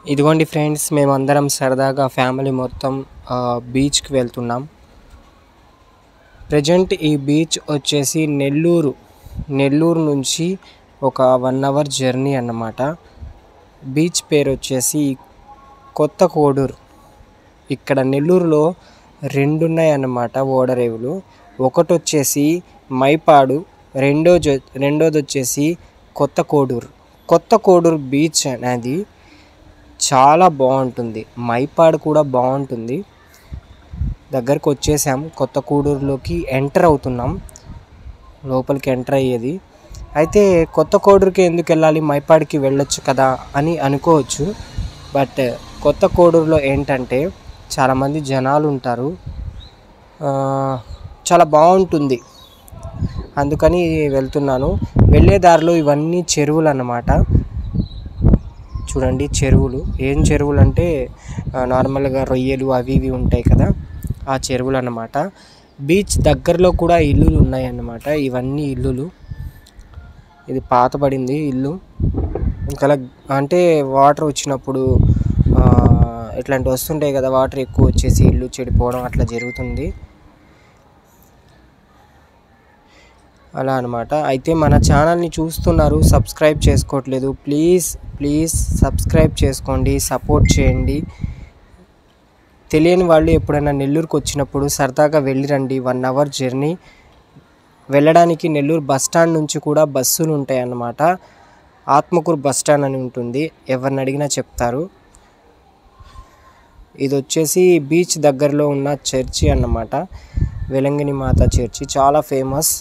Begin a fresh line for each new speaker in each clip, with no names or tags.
ఇదిగోండి ఫ్రెండ్స్ మేమందరం సరదాగా ఫ్యామిలీ మొత్తం ఆ, బీచ్కి వెళ్తున్నాం ప్రజెంట్ ఈ బీచ్ వచ్చేసి నెల్లూరు నెల్లూరు నుంచి ఒక వన్ అవర్ జర్నీ అన్నమాట బీచ్ పేరు వచ్చేసి కొత్త కోడూరు ఇక్కడ నెల్లూరులో రెండు ఉన్నాయి అన్నమాట ఓడరేవులు ఒకటి వచ్చేసి మైపాడు రెండో జ- రెండోది వచ్చేసి కొత్త కోడూరు కొత్త కోడూరు బీచ్ అనేది చాలా బాగుంటుంది మైపాడు కూడా బాగుంటుంది దగ్గరకు వచ్చేసాం కొత్త కోడూరులోకి ఎంటర్ అవుతున్నాం లోపలికి ఎంటర్ అయ్యేది అయితే కొత్త కోడూరుకి ఎందుకు వెళ్ళాలి మైపాడికి వెళ్ళొచ్చు కదా అని అనుకోవచ్చు బట్ కొత్త కోడూరులో ఏంటంటే చాలామంది జనాలు ఉంటారు ఆ, చాలా బాగుంటుంది అందుకని వెళ్తున్నాను వెళ్ళే దారిలో ఇవన్నీ చెరువులు అన్నమాట చూడండి చెరువులు ఏం చెరువులు అంటే ఆ, నార్మల్గా రొయ్యలు అవి ఇవి ఉంటాయి కదా ఆ చెరువులు అన్నమాట బీచ్ దగ్గరలో కూడా ఇల్లులు ఉన్నాయి అన్నమాట ఇవన్నీ ఇల్లులు ఇది పాతబడింది ఇల్లు ఇంకా అంటే వాటర్ వచ్చినప్పుడు ఆ, ఇట్లాంటి వస్తుంటాయి కదా వాటర్ ఎక్కువ వచ్చేసి ఇల్లు చెడిపోవడం అట్లా జరుగుతుంది అలా అనమాట అయితే మన ఛానల్ని చూస్తున్నారు సబ్స్క్రైబ్ చేసుకోవట్లేదు ప్లీజ్ ప్లీజ్ సబ్స్క్రైబ్ చేసుకోండి సపోర్ట్ చేయండి తెలియని వాళ్ళు ఎప్పుడైనా నెల్లూరుకి వచ్చినప్పుడు సరదాగా వెళ్ళిరండి వన్ అవర్ జర్నీ వెళ్ళడానికి నెల్లూరు బస్ స్టాండ్ నుంచి కూడా బస్సులు ఉంటాయి అన్నమాట ఆత్మకూరు బస్ స్టాండ్ అని ఉంటుంది ఎవరిని అడిగినా చెప్తారు ఇది వచ్చేసి బీచ్ దగ్గరలో ఉన్న చర్చి అన్నమాట వెలంగిని మాత చర్చి చాలా ఫేమస్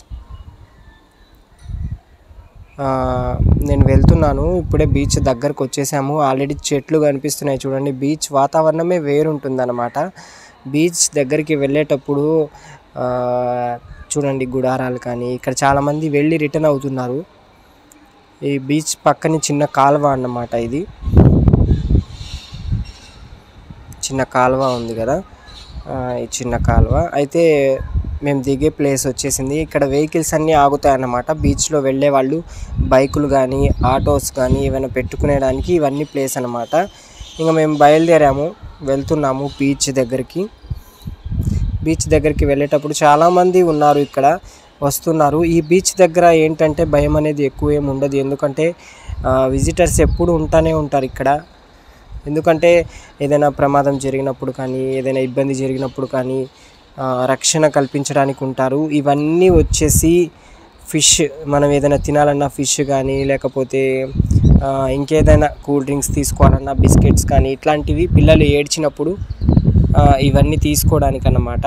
ఆ, నేను వెళ్తున్నాను ఇప్పుడే బీచ్ దగ్గరకు వచ్చేసాము ఆల్రెడీ చెట్లు కనిపిస్తున్నాయి చూడండి బీచ్ వాతావరణమే వేరుంటుంది అనమాట బీచ్ దగ్గరికి వెళ్ళేటప్పుడు ఆ, చూడండి గుడారాలు కానీ ఇక్కడ చాలామంది వెళ్ళి రిటర్న్ అవుతున్నారు ఈ బీచ్ పక్కనే చిన్న కాలువ అన్నమాట ఇది చిన్న కాలువ ఉంది కదా ఆ, ఈ చిన్న కాలువ అయితే మేము దిగే ప్లేస్ వచ్చేసింది ఇక్కడ వెహికల్స్ అన్నీ ఆగుతాయి అన్నమాట బీచ్లో వెళ్ళే వాళ్ళు బైకులు కానీ ఆటోస్ కానీ ఏమైనా పెట్టుకునేడానికి ఇవన్నీ ప్లేస్ అన్నమాట ఇంకా మేము బయలుదేరాము వెళ్తున్నాము బీచ్ దగ్గరికి బీచ్ దగ్గరికి వెళ్ళేటప్పుడు చాలామంది ఉన్నారు ఇక్కడ వస్తున్నారు ఈ బీచ్ దగ్గర ఏంటంటే భయం అనేది ఎక్కువ ఏమి ఉండదు ఎందుకంటే విజిటర్స్ ఎప్పుడు ఉంటానే ఉంటారు ఇక్కడ ఎందుకంటే ఏదైనా ప్రమాదం జరిగినప్పుడు కానీ ఏదైనా ఇబ్బంది జరిగినప్పుడు కానీ ఆ, రక్షణ కల్పించడానికి ఉంటారు ఇవన్నీ వచ్చేసి ఫిష్ మనం ఏదైనా తినాలన్నా ఫిష్ కానీ లేకపోతే ఆ, ఇంకేదైనా కూల్ డ్రింక్స్ తీసుకోవాలన్నా బిస్కెట్స్ కానీ ఇట్లాంటివి పిల్లలు ఏడ్చినప్పుడు ఆ, ఇవన్నీ తీసుకోవడానికి అన్నమాట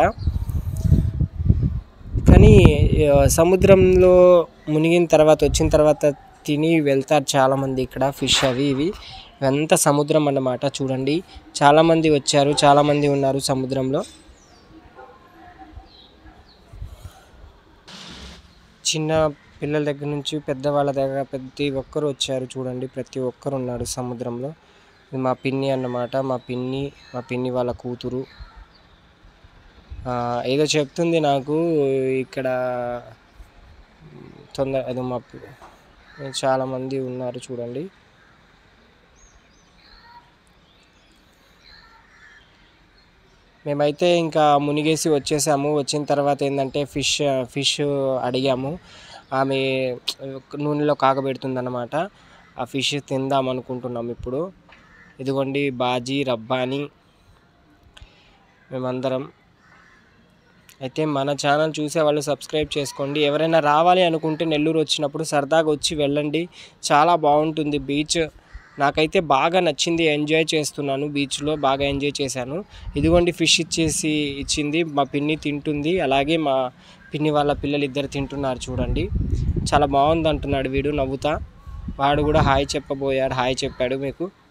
కానీ ఆ, సముద్రంలో మునిగిన తర్వాత వచ్చిన తర్వాత తిని వెళ్తారు చాలామంది ఇక్కడ ఫిష్ అవి ఇవి ఇవంతా సముద్రం అన్నమాట చూడండి చాలామంది వచ్చారు చాలామంది ఉన్నారు సముద్రంలో చిన్న పిల్లల దగ్గర నుంచి పెద్దవాళ్ళ దగ్గర ప్రతి ఒక్కరు వచ్చారు చూడండి ప్రతి ఒక్కరు ఉన్నాడు సముద్రంలో ఇది మా పిన్ని అన్నమాట మా పిన్ని మా పిన్ని వాళ్ళ కూతురు ఆ, ఏదో చెప్తుంది నాకు ఇక్కడ తొందర అది మా పి- చాలా మంది ఉన్నారు చూడండి మేమైతే ఇంకా మునిగేసి వచ్చేసాము వచ్చిన తర్వాత ఏంటంటే ఫిష్ ఫిష్ అడిగాము ఆమె నూనెలో కాగబెడుతుంది అన్నమాట ఆ ఫిష్ తిందాం అనుకుంటున్నాం ఇప్పుడు ఇదిగోండి బాజీ రబ్బాని మేమందరం అయితే మన ఛానల్ చూసే వాళ్ళు సబ్స్క్రైబ్ చేసుకోండి ఎవరైనా రావాలి అనుకుంటే నెల్లూరు వచ్చినప్పుడు సరదాగా వచ్చి వెళ్ళండి చాలా బాగుంటుంది బీచ్ నాకైతే బాగా నచ్చింది ఎంజాయ్ చేస్తున్నాను బీచ్లో బాగా ఎంజాయ్ చేశాను ఇదిగోండి ఫిష్ ఇచ్చేసి ఇచ్చింది మా పిన్ని తింటుంది అలాగే మా పిన్ని వాళ్ళ పిల్లలు ఇద్దరు తింటున్నారు చూడండి చాలా బాగుంది అంటున్నాడు వీడు నవ్వుతా వాడు కూడా హాయ్ చెప్పబోయాడు హాయ్ చెప్పాడు మీకు